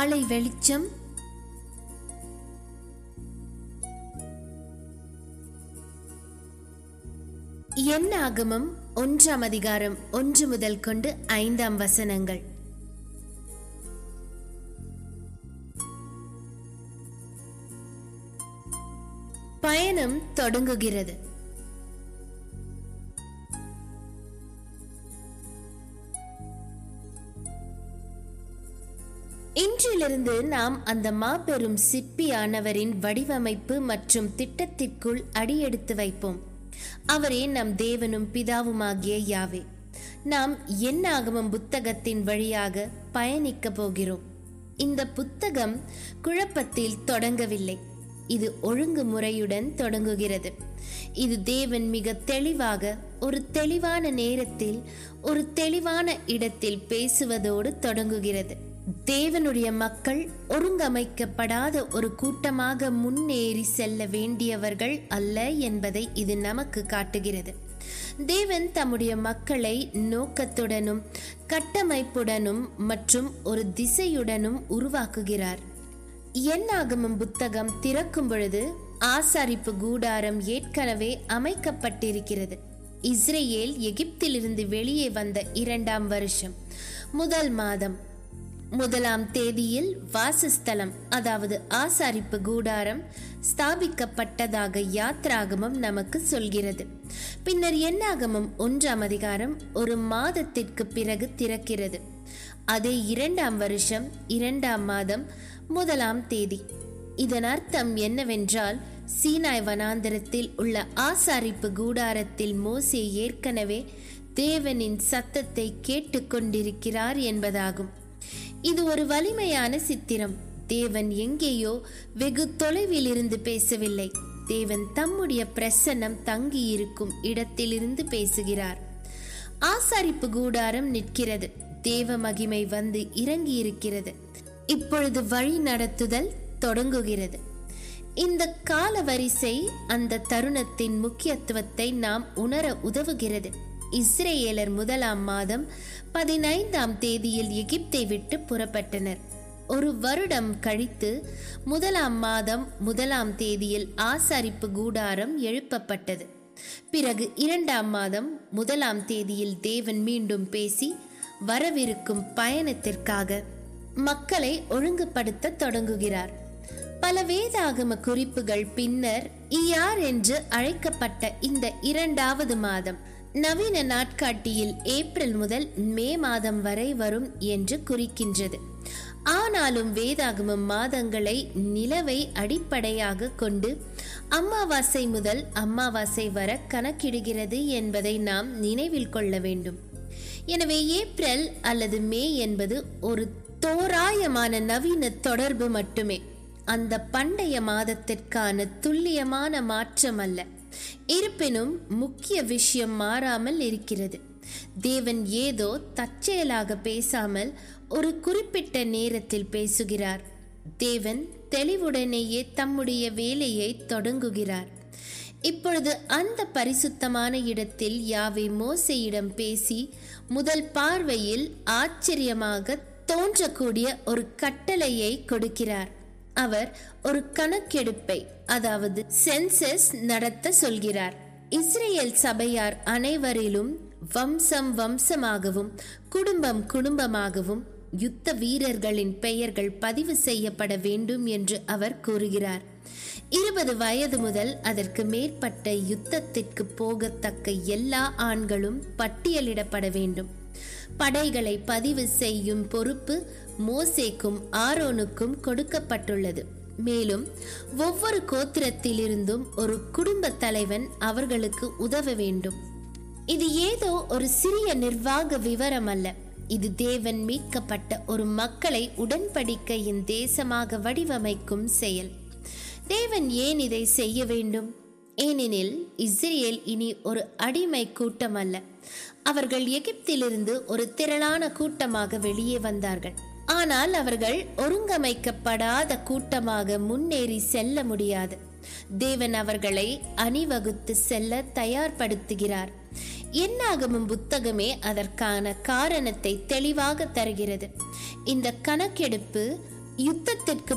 காலை வெளிச்சம் என்னாகமம் ஒன்றாம் அதிகாரம் ஒன்று முதல் கொண்டு ஐந்தாம் வசனங்கள் பயணம் தொடங்குகிறது இன்றிலிருந்து நாம் அந்த மாபெரும் சிற்பியானவரின் வடிவமைப்பு மற்றும் திட்டத்திற்குள் அடியெடுத்து வைப்போம் அவரே நம் தேவனும் பிதாவுமாகிய யாவே நாம் என்னாகமம் புத்தகத்தின் வழியாக பயணிக்க போகிறோம் இந்த புத்தகம் குழப்பத்தில் தொடங்கவில்லை இது ஒழுங்குமுறையுடன் தொடங்குகிறது இது தேவன் மிக தெளிவாக ஒரு தெளிவான நேரத்தில் ஒரு தெளிவான இடத்தில் பேசுவதோடு தொடங்குகிறது தேவனுடைய மக்கள் ஒருங்கமைக்கப்படாத ஒரு கூட்டமாக முன்னேறி செல்ல வேண்டியவர்கள் அல்ல என்பதை இது நமக்கு காட்டுகிறது தேவன் தம்முடைய மக்களை நோக்கத்துடனும் கட்டமைப்புடனும் மற்றும் ஒரு திசையுடனும் உருவாக்குகிறார் என்னாகமம் புத்தகம் திறக்கும் பொழுது ஆசாரிப்பு கூடாரம் ஏற்கனவே அமைக்கப்பட்டிருக்கிறது இஸ்ரேல் எகிப்திலிருந்து வெளியே வந்த இரண்டாம் வருஷம் முதல் மாதம் முதலாம் தேதியில் வாசஸ்தலம் அதாவது ஆசாரிப்பு கூடாரம் ஸ்தாபிக்கப்பட்டதாக யாத்ராகமம் நமக்கு சொல்கிறது பின்னர் என்னாகமம் ஒன்றாம் அதிகாரம் ஒரு மாதத்திற்கு பிறகு திறக்கிறது அதே இரண்டாம் வருஷம் இரண்டாம் மாதம் முதலாம் தேதி இதன் அர்த்தம் என்னவென்றால் சீனாய் வனாந்தரத்தில் உள்ள ஆசாரிப்பு கூடாரத்தில் மோசே ஏற்கனவே தேவனின் சத்தத்தை கேட்டுக்கொண்டிருக்கிறார் என்பதாகும் இது ஒரு வலிமையான சித்திரம் தேவன் எங்கேயோ வெகு தொலைவில் இருந்து பேசவில்லை தேவன் தம்முடைய பிரசன்னம் தங்கியிருக்கும் இடத்திலிருந்து பேசுகிறார் ஆசாரிப்பு கூடாரம் நிற்கிறது தேவ மகிமை வந்து இறங்கி இருக்கிறது இப்பொழுது வழி நடத்துதல் தொடங்குகிறது இந்த கால வரிசை அந்த தருணத்தின் முக்கியத்துவத்தை நாம் உணர உதவுகிறது இஸ்ரேலர் முதலாம் மாதம் பதினைந்தாம் தேதியில் எகிப்தை விட்டு புறப்பட்டனர் ஒரு வருடம் கழித்து முதலாம் மாதம் முதலாம் தேதியில் ஆசாரிப்பு கூடாரம் எழுப்பப்பட்டது பிறகு இரண்டாம் மாதம் முதலாம் தேதியில் தேவன் மீண்டும் பேசி வரவிருக்கும் பயணத்திற்காக மக்களை ஒழுங்குபடுத்த தொடங்குகிறார் பல வேதாகம குறிப்புகள் பின்னர் இயார் என்று அழைக்கப்பட்ட இந்த இரண்டாவது மாதம் நவீன நாட்காட்டியில் ஏப்ரல் முதல் மே மாதம் வரை வரும் என்று குறிக்கின்றது ஆனாலும் வேதாகமம் மாதங்களை நிலவை அடிப்படையாக கொண்டு அமாவாசை முதல் அமாவாசை வர கணக்கிடுகிறது என்பதை நாம் நினைவில் கொள்ள வேண்டும் எனவே ஏப்ரல் அல்லது மே என்பது ஒரு தோராயமான நவீன தொடர்பு மட்டுமே அந்த பண்டைய மாதத்திற்கான துல்லியமான மாற்றம் அல்ல இருப்பினும் முக்கிய விஷயம் மாறாமல் இருக்கிறது தேவன் ஏதோ தற்செயலாக பேசாமல் ஒரு குறிப்பிட்ட நேரத்தில் பேசுகிறார் தேவன் தெளிவுடனேயே தம்முடைய வேலையை தொடங்குகிறார் இப்பொழுது அந்த பரிசுத்தமான இடத்தில் யாவை மோசையிடம் பேசி முதல் பார்வையில் ஆச்சரியமாக தோன்றக்கூடிய ஒரு கட்டளையை கொடுக்கிறார் அவர் ஒரு கணக்கெடுப்பை அதாவது சென்சஸ் நடத்த சொல்கிறார் இஸ்ரேல் சபையார் அனைவரிலும் வம்சம் வம்சமாகவும் குடும்பம் குடும்பமாகவும் யுத்த வீரர்களின் பெயர்கள் பதிவு செய்யப்பட வேண்டும் என்று அவர் கூறுகிறார் இருபது வயது முதல் அதற்கு மேற்பட்ட யுத்தத்திற்கு போகத்தக்க எல்லா ஆண்களும் பட்டியலிடப்பட வேண்டும் படைகளை பதிவு செய்யும் பொறுப்பு மோசேக்கும் ஆரோனுக்கும் கொடுக்கப்பட்டுள்ளது மேலும் ஒவ்வொரு கோத்திரத்திலிருந்தும் ஒரு குடும்ப தலைவன் அவர்களுக்கு உதவ வேண்டும் இது ஏதோ ஒரு சிறிய நிர்வாக விவரம் அல்ல இது தேவன் மீட்கப்பட்ட ஒரு மக்களை உடன்படிக்கையின் தேசமாக வடிவமைக்கும் செயல் தேவன் ஏன் இதை செய்ய வேண்டும் ஏனெனில் இஸ்ரேல் இனி ஒரு அடிமை கூட்டம் அல்ல அவர்கள் எகிப்திலிருந்து ஒரு திரளான கூட்டமாக வெளியே வந்தார்கள் ஆனால் அவர்கள் ஒருங்கமைக்கப்படாத கூட்டமாக முன்னேறி செல்ல முடியாது தேவன் அவர்களை அணிவகுத்து செல்ல தயார்படுத்துகிறார் என்னாகமும் புத்தகமே அதற்கான காரணத்தை தெளிவாக தருகிறது இந்த கணக்கெடுப்பு யுத்தத்திற்கு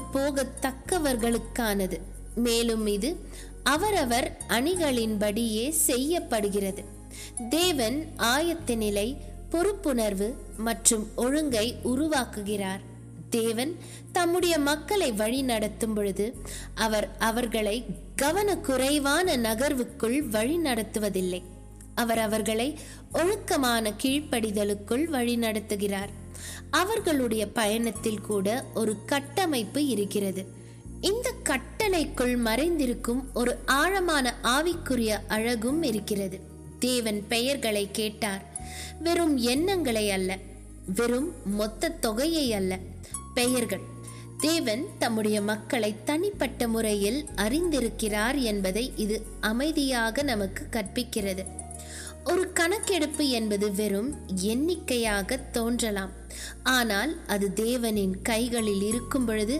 போகத்தக்கவர்களுக்கானது மேலும் இது அவரவர் அணிகளின்படியே செய்யப்படுகிறது தேவன் ஆயத்த நிலை பொறுப்புணர்வு மற்றும் ஒழுங்கை உருவாக்குகிறார் தேவன் தம்முடைய மக்களை வழி நடத்தும் பொழுது அவர் அவர்களை கவனக்குறைவான நகர்வுக்குள் வழி நடத்துவதில்லை அவர் அவர்களை ஒழுக்கமான கீழ்ப்படிதலுக்குள் வழி நடத்துகிறார் அவர்களுடைய பயணத்தில் கூட ஒரு கட்டமைப்பு இருக்கிறது இந்த கட்டளைக்குள் மறைந்திருக்கும் ஒரு ஆழமான ஆவிக்குரிய அழகும் இருக்கிறது தேவன் பெயர்களை கேட்டார் வெறும் எண்ணங்களை அல்ல வெறும் மொத்த தொகையை அல்ல பெயர்கள் தேவன் தம்முடைய மக்களை தனிப்பட்ட முறையில் அறிந்திருக்கிறார் என்பதை இது அமைதியாக நமக்கு கற்பிக்கிறது ஒரு கணக்கெடுப்பு என்பது வெறும் எண்ணிக்கையாக தோன்றலாம் ஆனால் அது தேவனின் கைகளில் இருக்கும் பொழுது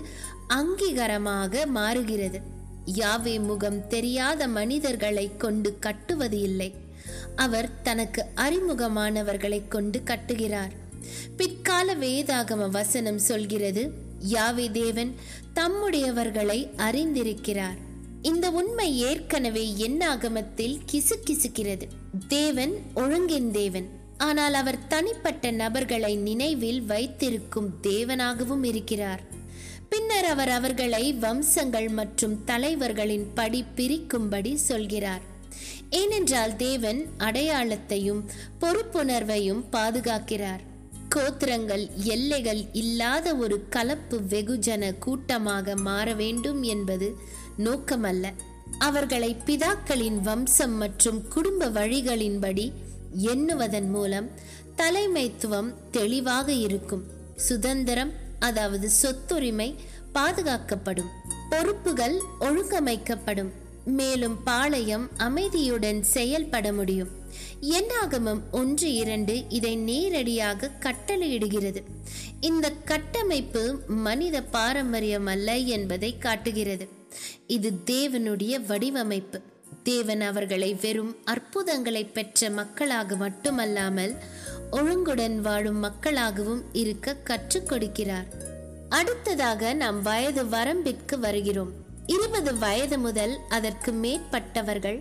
அங்கீகாரமாக மாறுகிறது யாவே முகம் தெரியாத மனிதர்களை கொண்டு கட்டுவது இல்லை அவர் தனக்கு அறிமுகமானவர்களை கொண்டு கட்டுகிறார் பிற்கால வேதாகம வசனம் சொல்கிறது யாவே தேவன் தம்முடையவர்களை அறிந்திருக்கிறார் இந்த உண்மை ஏற்கனவே எண்ணாகமத்தில் கிசுகிசுக்கிறது தேவன் ஒழுங்கின் தேவன் ஆனால் அவர் தனிப்பட்ட நபர்களை நினைவில் வைத்திருக்கும் தேவனாகவும் இருக்கிறார் பின்னர் அவர் அவர்களை வம்சங்கள் மற்றும் தலைவர்களின் படி பிரிக்கும்படி சொல்கிறார் ஏனென்றால் தேவன் அடையாளத்தையும் பொறுப்புணர்வையும் பாதுகாக்கிறார் கோத்திரங்கள் எல்லைகள் இல்லாத ஒரு கலப்பு வெகுஜன கூட்டமாக மாற வேண்டும் என்பது நோக்கமல்ல அவர்களை பிதாக்களின் வம்சம் மற்றும் குடும்ப வழிகளின்படி எண்ணுவதன் மூலம் தலைமைத்துவம் தெளிவாக இருக்கும் சுதந்திரம் அதாவது சொத்துரிமை பாதுகாக்கப்படும் பொறுப்புகள் ஒழுங்கமைக்கப்படும் மேலும் பாளையம் அமைதியுடன் செயல்பட முடியும் எண்ணாகமம் ஒன்று இரண்டு இதை நேரடியாக கட்டளையிடுகிறது இந்த கட்டமைப்பு மனித பாரம்பரியம் அல்ல என்பதை காட்டுகிறது இது தேவனுடைய வடிவமைப்பு தேவன் அவர்களை வெறும் அற்புதங்களை பெற்ற மக்களாக மட்டுமல்லாமல் ஒழுங்குடன் வாழும் மக்களாகவும் இருக்க கற்றுக் கொடுக்கிறார் அடுத்ததாக நாம் வயது வரம்பிற்கு வருகிறோம் இருபது வயது முதல் அதற்கு மேற்பட்டவர்கள்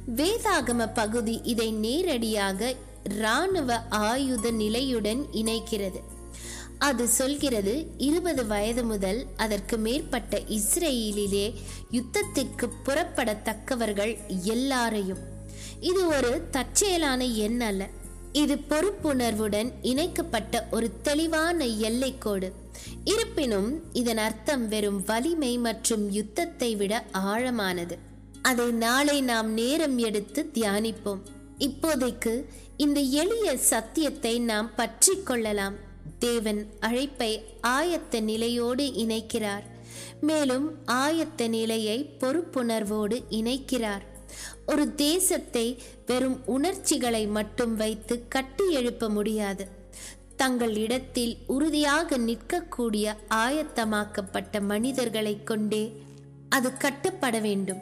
வேதாகம பகுதி இதை நேரடியாக இராணுவ ஆயுத நிலையுடன் இணைக்கிறது அது சொல்கிறது இருபது வயது முதல் அதற்கு மேற்பட்ட இஸ்ரேலிலே யுத்தத்திற்கு புறப்படத்தக்கவர்கள் எல்லாரையும் இது ஒரு தற்செயலான எண் அல்ல இது பொறுப்புணர்வுடன் இணைக்கப்பட்ட ஒரு தெளிவான எல்லைக்கோடு இருப்பினும் இதன் அர்த்தம் வெறும் வலிமை மற்றும் யுத்தத்தை விட ஆழமானது அதை நாளை நாம் நேரம் எடுத்து தியானிப்போம் இப்போதைக்கு இந்த எளிய சத்தியத்தை நாம் பற்றி கொள்ளலாம் தேவன் அழைப்பை ஆயத்த நிலையோடு இணைக்கிறார் மேலும் ஆயத்த நிலையை பொறுப்புணர்வோடு இணைக்கிறார் ஒரு தேசத்தை வெறும் உணர்ச்சிகளை மட்டும் வைத்து கட்டி எழுப்ப முடியாது தங்கள் இடத்தில் உறுதியாக நிற்கக்கூடிய ஆயத்தமாக்கப்பட்ட மனிதர்களை கொண்டே அது கட்டப்பட வேண்டும்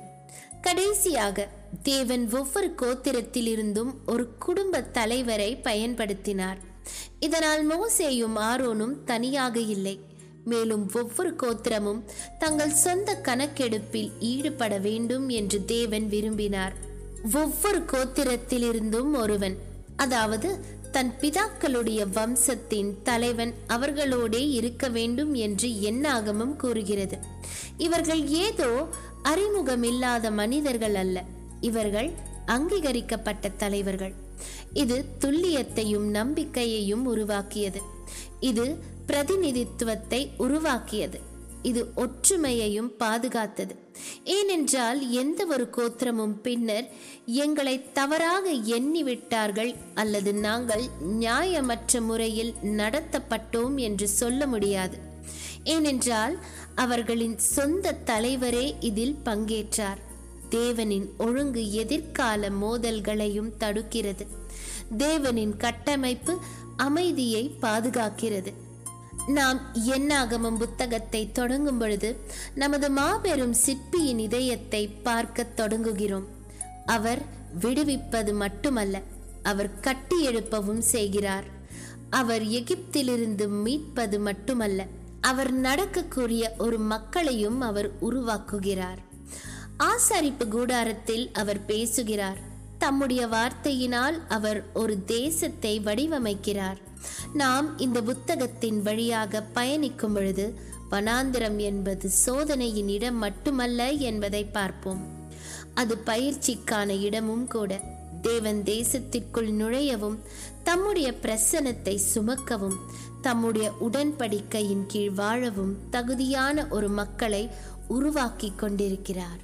கடைசியாக தேவன் ஒவ்வொரு கோத்திரத்திலிருந்தும் ஒரு குடும்ப தலைவரை பயன்படுத்தினார் இதனால் மோசேயும் ஆரோனும் தனியாக இல்லை மேலும் ஒவ்வொரு கோத்திரமும் தங்கள் சொந்த கணக்கெடுப்பில் ஈடுபட வேண்டும் என்று தேவன் விரும்பினார் ஒவ்வொரு கோத்திரத்திலிருந்தும் ஒருவன் அதாவது தன் பிதாக்களுடைய வம்சத்தின் தலைவன் அவர்களோடே இருக்க வேண்டும் என்று எண்ணாகமும் கூறுகிறது இவர்கள் ஏதோ அறிமுகமில்லாத மனிதர்கள் அல்ல இவர்கள் அங்கீகரிக்கப்பட்ட தலைவர்கள் இது துல்லியத்தையும் நம்பிக்கையையும் உருவாக்கியது இது பிரதிநிதித்துவத்தை உருவாக்கியது இது ஒற்றுமையையும் பாதுகாத்தது ஏனென்றால் எந்த ஒரு கோத்திரமும் பின்னர் எங்களை தவறாக எண்ணிவிட்டார்கள் அல்லது நாங்கள் நியாயமற்ற முறையில் நடத்தப்பட்டோம் என்று சொல்ல முடியாது ஏனென்றால் அவர்களின் சொந்த தலைவரே இதில் பங்கேற்றார் தேவனின் ஒழுங்கு எதிர்கால மோதல்களையும் தடுக்கிறது தேவனின் கட்டமைப்பு அமைதியை பாதுகாக்கிறது நாம் எண்ணாகமம் புத்தகத்தை தொடங்கும் பொழுது நமது மாபெரும் சிற்பியின் இதயத்தை பார்க்க தொடங்குகிறோம் அவர் விடுவிப்பது மட்டுமல்ல அவர் கட்டி எழுப்பவும் செய்கிறார் அவர் எகிப்திலிருந்து மீட்பது மட்டுமல்ல அவர் நடக்கக்கூடிய ஒரு மக்களையும் அவர் உருவாக்குகிறார் ஆசாரிப்பு கூடாரத்தில் அவர் பேசுகிறார் தம்முடைய வார்த்தையினால் அவர் ஒரு தேசத்தை வடிவமைக்கிறார் நாம் இந்த புத்தகத்தின் வழியாக பயணிக்கும் பொழுது வனாந்திரம் என்பது சோதனையின் இடம் மட்டுமல்ல என்பதை பார்ப்போம் அது பயிற்சிக்கான இடமும் கூட தேவன் தேசத்திற்குள் நுழையவும் தம்முடைய பிரசனத்தை சுமக்கவும் தம்முடைய உடன்படிக்கையின் கீழ் வாழவும் தகுதியான ஒரு மக்களை உருவாக்கி கொண்டிருக்கிறார்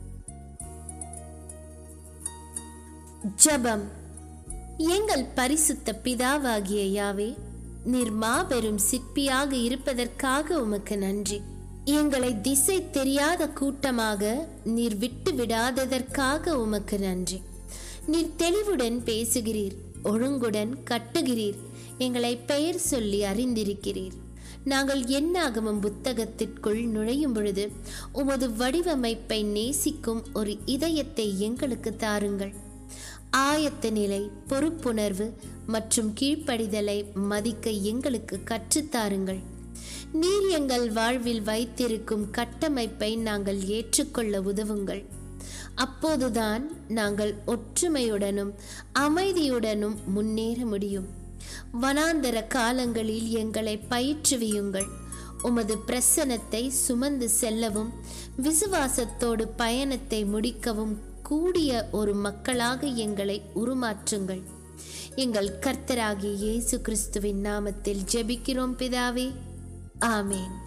ஜபம் எங்கள் பரிசுத்த பிதாவாகிய யாவே நீர் மாபெரும் சிற்பியாக இருப்பதற்காக உமக்கு நன்றி எங்களை திசை தெரியாத கூட்டமாக நீர் விட்டு விடாததற்காக உமக்கு நன்றி நீர் தெளிவுடன் பேசுகிறீர் ஒழுங்குடன் கட்டுகிறீர் எங்களை பெயர் சொல்லி அறிந்திருக்கிறீர் நாங்கள் என்னாகமும் புத்தகத்திற்குள் நுழையும் பொழுது உமது வடிவமைப்பை நேசிக்கும் ஒரு இதயத்தை எங்களுக்கு தாருங்கள் ஆயத்த நிலை பொறுப்புணர்வு மற்றும் கீழ்ப்படிதலை மதிக்க எங்களுக்கு கற்றுத்தாருங்கள் நீர் எங்கள் வாழ்வில் வைத்திருக்கும் கட்டமைப்பை நாங்கள் ஏற்றுக்கொள்ள உதவுங்கள் அப்போதுதான் நாங்கள் ஒற்றுமையுடனும் அமைதியுடனும் முன்னேற முடியும் வனாந்தர காலங்களில் எங்களை பயிற்றுவியுங்கள் உமது பிரசனத்தை சுமந்து செல்லவும் விசுவாசத்தோடு பயணத்தை முடிக்கவும் கூடிய ஒரு மக்களாக எங்களை உருமாற்றுங்கள் எங்கள் கர்த்தராகிய இயேசு கிறிஸ்துவின் நாமத்தில் ஜெபிக்கிறோம் பிதாவே ஆமேன்